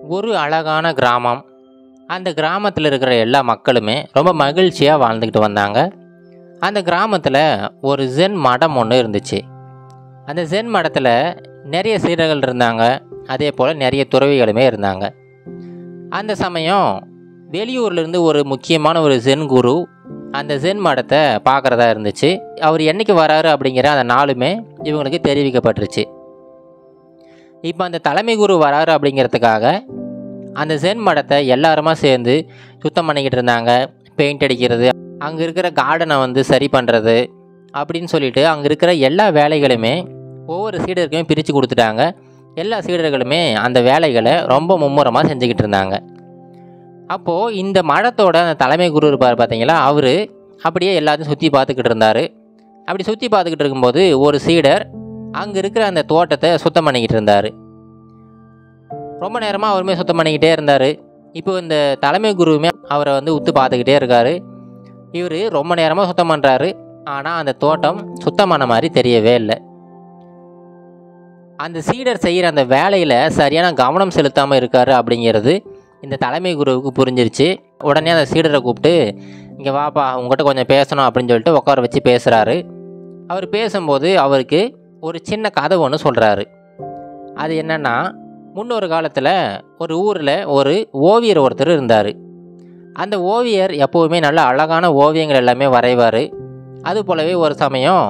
ஒரு அழகான கிராமம் அந்த கிராமத்தில் இருக்கிற எல்லா மக்களுமே ரொம்ப மகிழ்ச்சியாக வாழ்ந்துக்கிட்டு வந்தாங்க அந்த கிராமத்தில் ஒரு ஜென் மடம் ஒன்று இருந்துச்சு அந்த ஜென் மடத்தில் நிறைய சீடர்கள் இருந்தாங்க அதே போல் நிறைய துறவிகளுமே இருந்தாங்க அந்த சமயம் வெளியூர்லேருந்து ஒரு முக்கியமான ஒரு ஜென் குரு அந்த ஜென் மடத்தை பார்க்குறதா இருந்துச்சு அவர் என்னைக்கு வராரு அப்படிங்கிற அந்த நாளுமே இவங்களுக்கு தெரிவிக்கப்பட்டுருச்சு இப்போ அந்த தலைமை குரு வராரு அப்படிங்கிறதுக்காக அந்த ஜென் மடத்தை எல்லாருமா சேர்ந்து சுத்தம் பண்ணிக்கிட்டு இருந்தாங்க பெயிண்ட் அடிக்கிறது அங்கே இருக்கிற கார்டனை வந்து சரி பண்ணுறது அப்படின்னு சொல்லிட்டு அங்கே இருக்கிற எல்லா வேலைகளுமே ஒவ்வொரு சீடருக்குமே பிரித்து கொடுத்துட்டாங்க எல்லா சீடர்களுமே அந்த வேலைகளை ரொம்ப மும்முரமாக செஞ்சுக்கிட்டு இருந்தாங்க அப்போது இந்த மடத்தோட அந்த தலைமை குரு இருப்பார் பார்த்தீங்களா அவர் அப்படியே எல்லாத்தையும் சுற்றி பார்த்துக்கிட்டு இருந்தார் அப்படி சுற்றி பார்த்துக்கிட்டு இருக்கும்போது ஒரு சீடர் அங்கே இருக்கிற அந்த தோட்டத்தை சுத்தம் பண்ணிக்கிட்டு இருந்தார் ரொம்ப நேரமாக அவருமே சுத்தம் பண்ணிக்கிட்டே இருந்தார் இப்போ இந்த தலைமை குருவுமே அவரை வந்து உத்து பார்த்துக்கிட்டே இருக்கார் இவர் ரொம்ப நேரமாக சுத்தம் பண்ணுறாரு ஆனால் அந்த தோட்டம் சுத்தமான மாதிரி தெரியவே இல்லை அந்த சீடர் செய்கிற அந்த வேலையில் சரியான கவனம் செலுத்தாமல் இருக்காரு அப்படிங்கிறது இந்த தலைமை குருவுக்கு புரிஞ்சிருச்சு உடனே அந்த சீடரை கூப்பிட்டு இங்கே வாப்பா உங்கள்கிட்ட கொஞ்சம் பேசணும் அப்படின்னு சொல்லிட்டு உட்கார வச்சு பேசுகிறாரு அவர் பேசும்போது அவருக்கு ஒரு சின்ன கதை ஒன்று சொல்கிறாரு அது என்னென்னா முன்னொரு காலத்தில் ஒரு ஊரில் ஒரு ஓவியர் ஒருத்தர் இருந்தார் அந்த ஓவியர் எப்போவுமே நல்ல அழகான ஓவியங்கள் எல்லாமே வரைவார் அது போலவே ஒரு சமயம்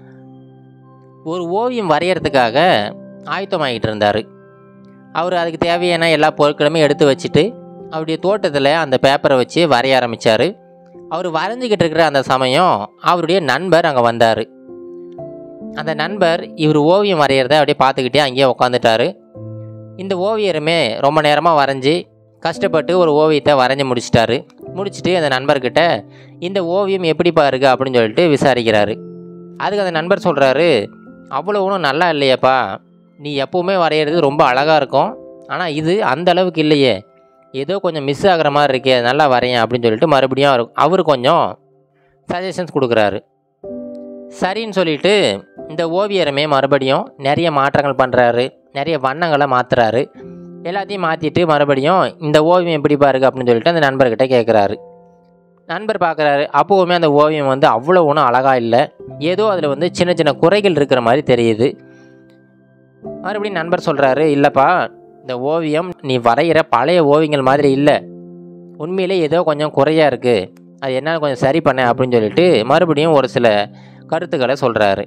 ஒரு ஓவியம் வரைகிறதுக்காக ஆயத்தமாகிட்டு இருந்தார் அவர் அதுக்கு தேவையான எல்லா பொருட்களுமே எடுத்து வச்சுட்டு அவருடைய தோட்டத்தில் அந்த பேப்பரை வச்சு வரைய ஆரம்பித்தார் அவர் வரைஞ்சிக்கிட்டு இருக்கிற அந்த சமயம் அவருடைய நண்பர் அங்கே வந்தார் அந்த நண்பர் இவர் ஓவியம் வரைகிறத அப்படியே பார்த்துக்கிட்டே அங்கேயே உட்காந்துட்டாரு இந்த ஓவியருமே ரொம்ப நேரமாக வரைஞ்சி கஷ்டப்பட்டு ஒரு ஓவியத்தை வரைஞ்சி முடிச்சிட்டாரு முடிச்சுட்டு அந்த நண்பர்கிட்ட இந்த ஓவியம் எப்படிப்பா இருக்கு அப்படின்னு சொல்லிட்டு விசாரிக்கிறாரு அதுக்கு அந்த நண்பர் சொல்கிறாரு அவ்வளோ ஒன்றும் நல்லா இல்லையேப்பா நீ எப்போவுமே வரைகிறது ரொம்ப அழகாக இருக்கும் ஆனால் இது அந்த அளவுக்கு இல்லையே ஏதோ கொஞ்சம் மிஸ் ஆகிற மாதிரி இருக்கே நல்லா வரையேன் அப்படின்னு சொல்லிட்டு மறுபடியும் அவர் அவர் கொஞ்சம் சஜஷன்ஸ் கொடுக்குறாரு சரின்னு சொல்லிட்டு இந்த ஓவியருமே மறுபடியும் நிறைய மாற்றங்கள் பண்ணுறாரு நிறைய வண்ணங்களை மாற்றுறாரு எல்லாத்தையும் மாற்றிட்டு மறுபடியும் இந்த ஓவியம் எப்படி பாருங்க அப்படின்னு சொல்லிட்டு அந்த நண்பர்கிட்ட கேட்குறாரு நண்பர் பார்க்குறாரு அப்போவுமே அந்த ஓவியம் வந்து அவ்வளோ ஒன்றும் அழகாக இல்லை ஏதோ அதில் வந்து சின்ன சின்ன குறைகள் இருக்கிற மாதிரி தெரியுது மறுபடியும் நண்பர் சொல்கிறாரு இல்லைப்பா இந்த ஓவியம் நீ வரைகிற பழைய ஓவியங்கள் மாதிரி இல்லை உண்மையிலே ஏதோ கொஞ்சம் குறையாக இருக்குது அது என்னன்னு கொஞ்சம் சரி பண்ண அப்படின்னு சொல்லிட்டு மறுபடியும் ஒரு சில கருத்துக்களை சொல்கிறாரு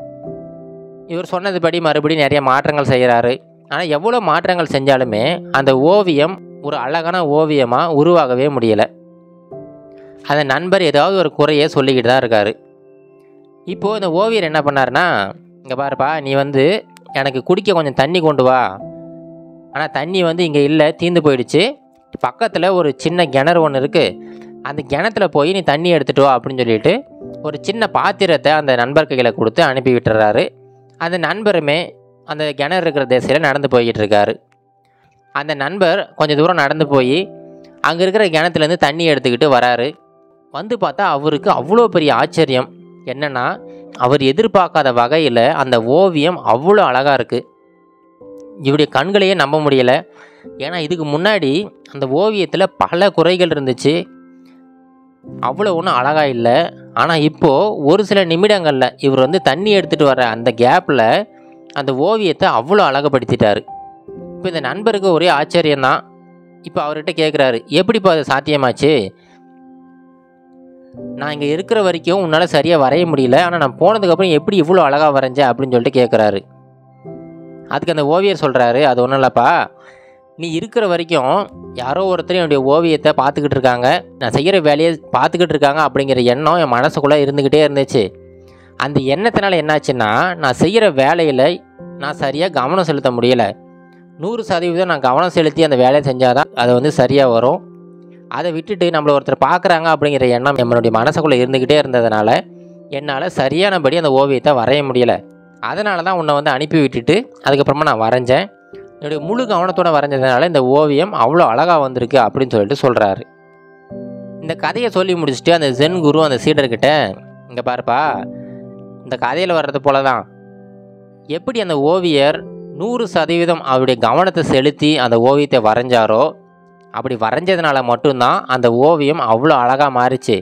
இவர் சொன்னதுபடி மறுபடியும் நிறைய மாற்றங்கள் செய்கிறாரு ஆனால் எவ்வளோ மாற்றங்கள் செஞ்சாலுமே அந்த ஓவியம் ஒரு அழகான ஓவியமாக உருவாகவே முடியலை அந்த நண்பர் ஏதாவது ஒரு குறையை சொல்லிக்கிட்டு தான் இருக்கார் இப்போது இந்த ஓவியர் என்ன பண்ணாருன்னா இங்கே பாருப்பா நீ வந்து எனக்கு குடிக்க கொஞ்சம் தண்ணி கொண்டு வா ஆனால் தண்ணி வந்து இங்கே இல்லை தீந்து போயிடுச்சு பக்கத்தில் ஒரு சின்ன கிணறு ஒன்று இருக்குது அந்த கிணத்துல போய் நீ தண்ணி எடுத்துட்டு வா அப்படின்னு சொல்லிட்டு ஒரு சின்ன பாத்திரத்தை அந்த நண்பர் கையில் கொடுத்து அனுப்பி விட்டுறாரு அந்த நண்பருமே அந்த கிணறு இருக்கிற திசையில் நடந்து போய்கிட்டு இருக்காரு அந்த நண்பர் கொஞ்சம் தூரம் நடந்து போய் அங்கே இருக்கிற கிணத்துலேருந்து தண்ணி எடுத்துக்கிட்டு வராரு வந்து பார்த்தா அவருக்கு அவ்வளோ பெரிய ஆச்சரியம் என்னென்னா அவர் எதிர்பார்க்காத வகையில் அந்த ஓவியம் அவ்வளோ அழகாக இருக்குது இவருடைய கண்களையே நம்ப முடியலை ஏன்னா இதுக்கு முன்னாடி அந்த ஓவியத்தில் பல குறைகள் இருந்துச்சு அவ்வளோ ஒன்றும் அழகாக இல்லை ஆனால் இப்போது ஒரு சில நிமிடங்களில் இவர் வந்து தண்ணி எடுத்துகிட்டு வர அந்த கேப்பில் அந்த ஓவியத்தை அவ்வளோ அழகுபடுத்திட்டாரு இப்போ இந்த நண்பருக்கு ஒரே ஆச்சரியம்தான் இப்போ அவர்கிட்ட கேட்குறாரு எப்படிப்பா அது சாத்தியமாச்சு நான் இங்கே இருக்கிற வரைக்கும் உன்னால் சரியாக வரைய முடியல ஆனால் நான் போனதுக்கப்புறம் எப்படி இவ்வளோ அழகாக வரைஞ்சேன் அப்படின்னு சொல்லிட்டு கேட்குறாரு அதுக்கு அந்த ஓவியர் சொல்கிறாரு அது ஒன்றும் இல்லைப்பா நீ இருக்கிற வரைக்கும் யாரோ ஒருத்தர் என்னுடைய ஓவியத்தை பார்த்துக்கிட்டு இருக்காங்க நான் செய்கிற வேலையை பார்த்துக்கிட்டு இருக்காங்க அப்படிங்கிற எண்ணம் என் மனசுக்குள்ளே இருந்துக்கிட்டே இருந்துச்சு அந்த எண்ணத்தினால என்னாச்சுன்னா நான் செய்கிற வேலையில் நான் சரியாக கவனம் செலுத்த முடியலை நூறு சதவீதம் நான் கவனம் செலுத்தி அந்த வேலையை செஞ்சால் தான் அது வந்து சரியாக வரும் அதை விட்டுட்டு நம்மளை ஒருத்தர் பார்க்குறாங்க அப்படிங்கிற எண்ணம் நம்மளுடைய மனசுக்குள்ளே இருந்துக்கிட்டே இருந்ததுனால என்னால் சரியானபடி அந்த ஓவியத்தை வரைய முடியலை அதனால தான் உன்னை வந்து அனுப்பி விட்டுட்டு அதுக்கப்புறமா நான் வரைஞ்சேன் என்னுடைய முழு கவனத்தோட வரைஞ்சதுனால இந்த ஓவியம் அவ்வளோ அழகாக வந்திருக்கு அப்படின்னு சொல்லிட்டு சொல்கிறாரு இந்த கதையை சொல்லி முடிச்சுட்டு அந்த ஜென் குரு அந்த சீடர்கிட்ட இங்கே பாருப்பா இந்த கதையில் வர்றது போல தான் எப்படி அந்த ஓவியர் நூறு சதவீதம் அவருடைய கவனத்தை செலுத்தி அந்த ஓவியத்தை வரைஞ்சாரோ அப்படி வரைஞ்சதுனால மட்டும்தான் அந்த ஓவியம் அவ்வளோ அழகாக மாறிச்சு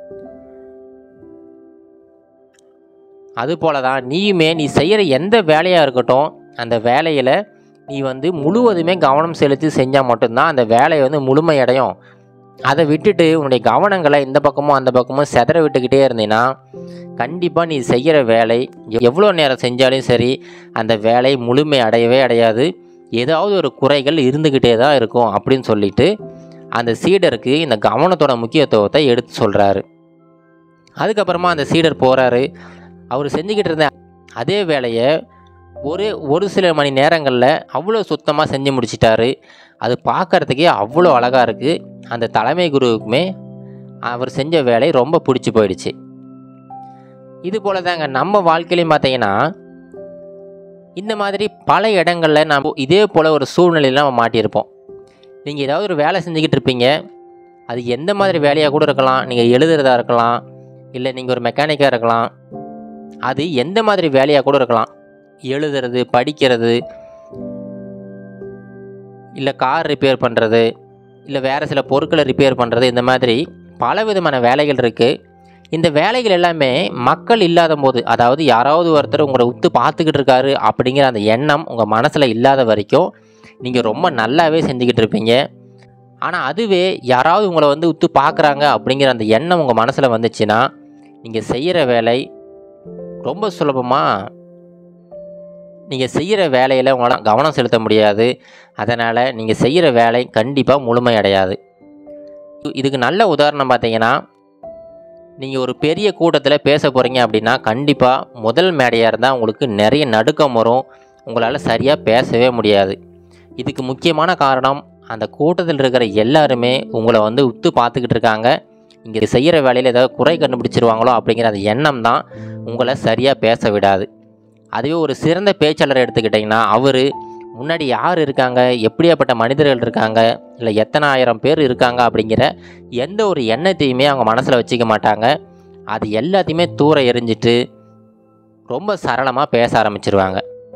அதுபோல தான் நீயுமே நீ செய்கிற எந்த வேலையாக இருக்கட்டும் அந்த வேலையில் நீ வந்து முழுவதுமே கவனம் செலுத்தி செஞ்சால் மட்டும்தான் அந்த வேலை வந்து முழுமையடையும் அதை விட்டுட்டு உன்னுடைய கவனங்களை இந்த பக்கமும் அந்த பக்கமும் செதற விட்டுக்கிட்டே இருந்தீங்கன்னா கண்டிப்பாக நீ செய்கிற வேலை எவ்வளோ நேரம் செஞ்சாலும் சரி அந்த வேலை முழுமை அடையவே அடையாது ஏதாவது ஒரு குறைகள் இருந்துக்கிட்டே தான் இருக்கும் அப்படின்னு சொல்லிட்டு அந்த சீடருக்கு இந்த கவனத்தோட முக்கியத்துவத்தை எடுத்து சொல்கிறாரு அதுக்கப்புறமா அந்த சீடர் போகிறாரு அவர் செஞ்சுக்கிட்டு இருந்த அதே வேலையை ஒரு ஒரு சில மணி நேரங்களில் அவ்வளோ சுத்தமாக செஞ்சு முடிச்சிட்டாரு அது பார்க்கறதுக்கே அவ்வளோ அழகாக இருக்குது அந்த தலைமை குருவுக்குமே அவர் செஞ்ச வேலை ரொம்ப பிடிச்சி போயிடுச்சு இது போல தாங்க நம்ம வாழ்க்கையிலையும் பார்த்தீங்கன்னா இந்த மாதிரி பல இடங்களில் நம்ம இதே போல் ஒரு சூழ்நிலையில் நம்ம மாட்டியிருப்போம் நீங்கள் ஏதாவது ஒரு வேலை செஞ்சுக்கிட்டு இருப்பீங்க அது எந்த மாதிரி வேலையாக கூட இருக்கலாம் நீங்கள் எழுதுறதா இருக்கலாம் இல்லை நீங்கள் ஒரு மெக்கானிக்காக இருக்கலாம் அது எந்த மாதிரி வேலையாக கூட இருக்கலாம் எழுதுறது படிக்கிறது இல்லை கார் ரிப்பேர் பண்ணுறது இல்லை வேறு சில பொருட்களை ரிப்பேர் பண்ணுறது இந்த மாதிரி பல விதமான வேலைகள் இருக்குது இந்த வேலைகள் எல்லாமே மக்கள் இல்லாத போது அதாவது யாராவது ஒருத்தர் உங்களை உத்து பார்த்துக்கிட்டு இருக்காரு அப்படிங்கிற அந்த எண்ணம் உங்கள் மனசில் இல்லாத வரைக்கும் நீங்கள் ரொம்ப நல்லாவே செஞ்சுக்கிட்டு இருப்பீங்க ஆனால் அதுவே யாராவது உங்களை வந்து உத்து பார்க்குறாங்க அப்படிங்கிற அந்த எண்ணம் உங்கள் மனசில் வந்துச்சுன்னா நீங்கள் செய்கிற வேலை ரொம்ப சுலபமாக நீங்கள் செய்கிற வேலையில் உங்களால் கவனம் செலுத்த முடியாது அதனால் நீங்கள் செய்கிற வேலை கண்டிப்பாக முழுமையடையாது இதுக்கு நல்ல உதாரணம் பார்த்தீங்கன்னா நீங்கள் ஒரு பெரிய கூட்டத்தில் பேச போகிறீங்க அப்படின்னா கண்டிப்பாக முதல் மேடையாக இருந்தால் உங்களுக்கு நிறைய நடுக்கம் வரும் உங்களால் சரியாக பேசவே முடியாது இதுக்கு முக்கியமான காரணம் அந்த கூட்டத்தில் இருக்கிற எல்லாருமே உங்களை வந்து உத்து பார்த்துக்கிட்டு இருக்காங்க இங்கே செய்கிற வேலையில் ஏதாவது குறை கண்டுபிடிச்சிருவாங்களோ அப்படிங்கிற அந்த எண்ணம் தான் உங்களை சரியாக பேச விடாது அதுவே ஒரு சிறந்த பேச்சாளர் எடுத்துக்கிட்டிங்கன்னா அவர் முன்னாடி யார் இருக்காங்க எப்படியாப்பட்ட மனிதர்கள் இருக்காங்க இல்லை எத்தனை ஆயிரம் பேர் இருக்காங்க அப்படிங்கிற எந்த ஒரு எண்ணத்தையுமே அவங்க மனசில் வச்சுக்க மாட்டாங்க அது எல்லாத்தையுமே தூர எரிஞ்சிட்டு ரொம்ப சரளமாக பேச ஆரம்பிச்சிருவாங்க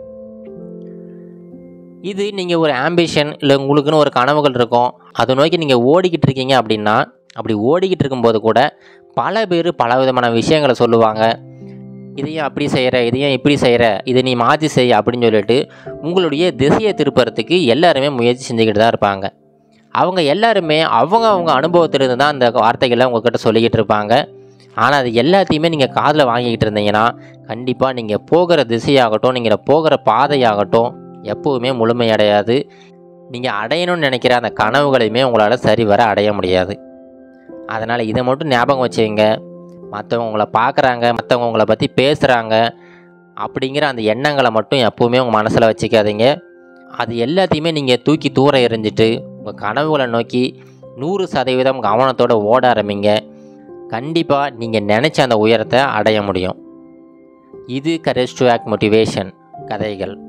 இது நீங்கள் ஒரு ஆம்பிஷன் இல்லை உங்களுக்குன்னு ஒரு கனவுகள் இருக்கும் அதை நோக்கி நீங்கள் ஓடிக்கிட்டு இருக்கீங்க அப்படின்னா அப்படி ஓடிக்கிட்டு இருக்கும்போது கூட பல பேர் பல விதமான விஷயங்களை சொல்லுவாங்க இதையும் அப்படி செய்கிற இதையும் இப்படி செய்கிற இதை நீ மாற்றி செய் அப்படின்னு சொல்லிட்டு உங்களுடைய திசையை திருப்புறதுக்கு எல்லாருமே முயற்சி செஞ்சுக்கிட்டு தான் இருப்பாங்க அவங்க எல்லாருமே அவங்க அவங்க அனுபவத்திலிருந்து தான் அந்த வார்த்தைகளை உங்ககிட்ட சொல்லிக்கிட்டு இருப்பாங்க ஆனால் அது எல்லாத்தையுமே நீங்கள் காதில் வாங்கிக்கிட்டு இருந்தீங்கன்னா கண்டிப்பாக நீங்கள் போகிற திசையாகட்டும் நீங்கள் போகிற பாதையாகட்டும் எப்போவுமே முழுமையடையாது நீங்கள் அடையணும்னு நினைக்கிற அந்த கனவுகளையுமே உங்களால் சரிவர அடைய முடியாது அதனால் இதை மட்டும் ஞாபகம் வச்சுங்க மற்றவங்க உங்களை பார்க்குறாங்க மற்றவங்க உங்களை பற்றி பேசுகிறாங்க அப்படிங்கிற அந்த எண்ணங்களை மட்டும் எப்போவுமே உங்கள் மனசில் வச்சுக்காதீங்க அது எல்லாத்தையுமே நீங்கள் தூக்கி தூர எறிஞ்சிட்டு உங்கள் கனவுகளை நோக்கி நூறு சதவீதம் கவனத்தோடு ஓட ஆரம்பிங்க கண்டிப்பாக நீங்கள் நினச்ச அந்த உயரத்தை அடைய முடியும் இது கரேஜ் டு ஆக்ட் மோட்டிவேஷன் கதைகள்